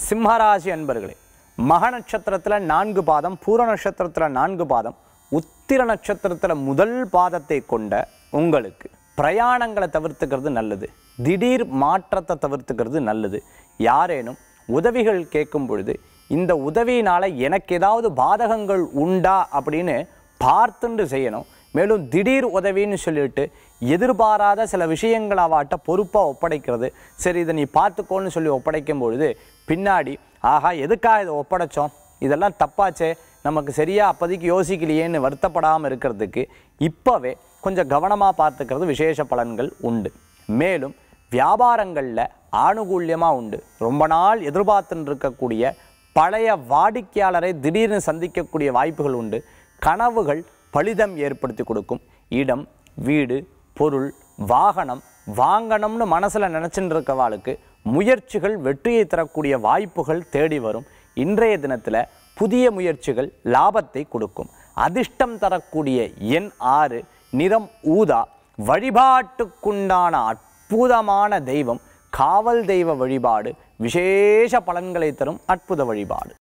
சிம்மராசி அன்பர்களே மக நட்சத்திரத்தில் நான்கு பாதம் பூர நட்சத்திரத்தில் நான்கு பாதம் உத்திர நட்சத்திரத்தில் முதல் பாதத்தை கொண்ட உங்களுக்கு பிரயாணங்களை தவிர்த்துக்கிறது நல்லது திடீர் மாற்றத்தை தவிர்த்துக்கிறது நல்லது யாரேனும் உதவிகள் கேட்கும் பொழுது இந்த உதவியினால் எனக்கு ஏதாவது பாதகங்கள் உண்டா அப்படின்னு பார்த்துண்டு செய்யணும் மேலும் திடீர் உதவின்னு சொல்லிட்டு எதிர்பாராத சில விஷயங்கள் அவாட்ட பொறுப்பாக ஒப்படைக்கிறது சரி இதை நீ பார்த்துக்கோன்னு சொல்லி ஒப்படைக்கும் பொழுது பின்னாடி ஆஹா எதுக்காக இதை ஒப்படைச்சோம் இதெல்லாம் தப்பாச்சே நமக்கு சரியாக அப்போதைக்கு யோசிக்கலையேன்னு வருத்தப்படாமல் இருக்கிறதுக்கு இப்போவே கொஞ்சம் கவனமாக பார்த்துக்கிறது விசேஷ பலன்கள் உண்டு மேலும் வியாபாரங்களில் ஆணுகூல்யமாக உண்டு ரொம்ப நாள் எதிர்பார்த்துன்னு இருக்கக்கூடிய பழைய வாடிக்கையாளரை திடீர்னு சந்திக்கக்கூடிய வாய்ப்புகள் உண்டு கனவுகள் பலிதம் ஏற்படுத்தி கொடுக்கும் இடம் வீடு பொருள் வாகனம் வாங்கணும்னு மனசில் நினச்சிட்டு இருக்கவாளுக்கு முயற்சிகள் வெற்றியை தரக்கூடிய வாய்ப்புகள் தேடி வரும் இன்றைய தினத்தில் புதிய முயற்சிகள் லாபத்தை கொடுக்கும் அதிர்ஷ்டம் தரக்கூடிய எண் ஆறு நிறம் ஊதா வழிபாட்டுக்குண்டான அற்புதமான தெய்வம் காவல் தெய்வ வழிபாடு விசேஷ பலன்களை தரும் அற்புத வழிபாடு